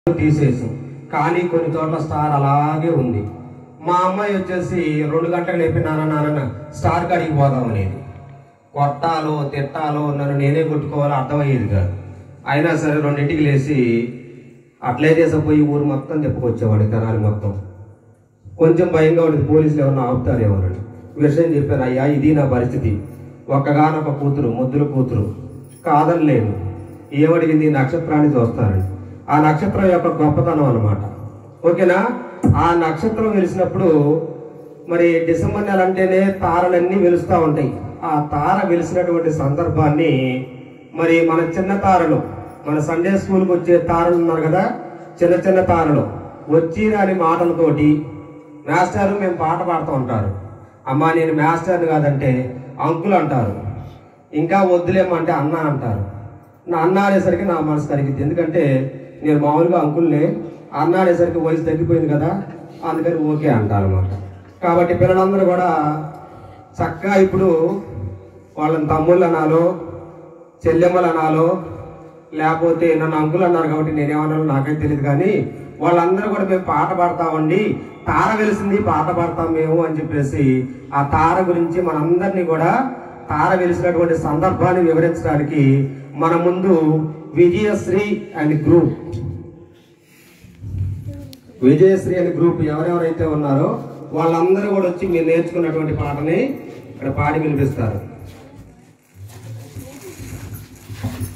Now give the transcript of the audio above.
తీసేసాం కానీ కొన్ని చోట్ల స్టార్ అలాగే ఉంది మా అమ్మాయి వచ్చేసి రెండు గంటలకు లేపి నాన్న నాన్న స్టార్ కాడికి పోదాం అనేది కొట్టాలో తిట్టాలో నన్ను నేనే కొట్టుకోవాలో అర్థమయ్యేది కాదు అయినా సరే రెండింటికి లేచి అట్లే చేసపోయి ఊరు మొత్తం తిప్పుకొచ్చేవాడు తెనాలి మొత్తం కొంచెం భయంగా ఉండేది పోలీసులు ఏమన్నా ఆపుతారేమోనని విషయం చెప్పాను అయ్యా ఇది నా పరిస్థితి ఒక్కగానొక కూతురు ముద్దుల కూతురు కాదనలేను ఏమడిగింది ఈ నక్షత్రాన్ని చూస్తానండి ఆ నక్షత్రం యొక్క గొప్పతనం అన్నమాట ఓకేనా ఆ నక్షత్రం వెలిసినప్పుడు మరి డిసెంబర్ నెల అంటేనే తారలన్నీ వెలుస్తూ ఉంటాయి ఆ తార వెలిసినటువంటి సందర్భాన్ని మరి మన చిన్న తారలు మన సండే స్కూల్కి వచ్చే తారలు ఉన్నారు కదా చిన్న చిన్న తారలు వచ్చి రాని మాటలతోటి మాస్టర్ మేము పాట పాడుతూ ఉంటారు అమ్మా నేను మాస్టర్ని కాదంటే అంకుల్ అంటారు ఇంకా వద్దులేమంటే అన్న అంటారు నా అన్న అనేసరికి నా మనసు కరిగింది ఎందుకంటే నేను మామూలుగా అంకుల్నే అన్న అనేసరికి వయసు తగ్గిపోయింది కదా అందుకని ఓకే అంటారు అనమాట కాబట్టి పిల్లలందరూ కూడా చక్కగా ఇప్పుడు వాళ్ళని తమ్ముళ్ళు అనాలో చెల్లెమ్మలు అనాలో లేకపోతే నన్ను అంకులు అన్నారు కాబట్టి నేనేమన్నాను నాకైతే తెలియదు కానీ వాళ్ళందరూ కూడా మేము పాట పాడతామండి తార వెలిసింది పాట పాడతాం మేము అని చెప్పేసి ఆ తార గురించి మనందరినీ కూడా తార వెలిసినటువంటి సందర్భాన్ని వివరించడానికి మన ముందు విజయశ్రీ అండ్ గ్రూప్ విజయశ్రీ అనే గ్రూప్ ఎవరెవరైతే ఉన్నారో వాళ్ళందరూ కూడా వచ్చి మీరు నేర్చుకున్నటువంటి పాటని ఇక్కడ పాడి వినిపిస్తారు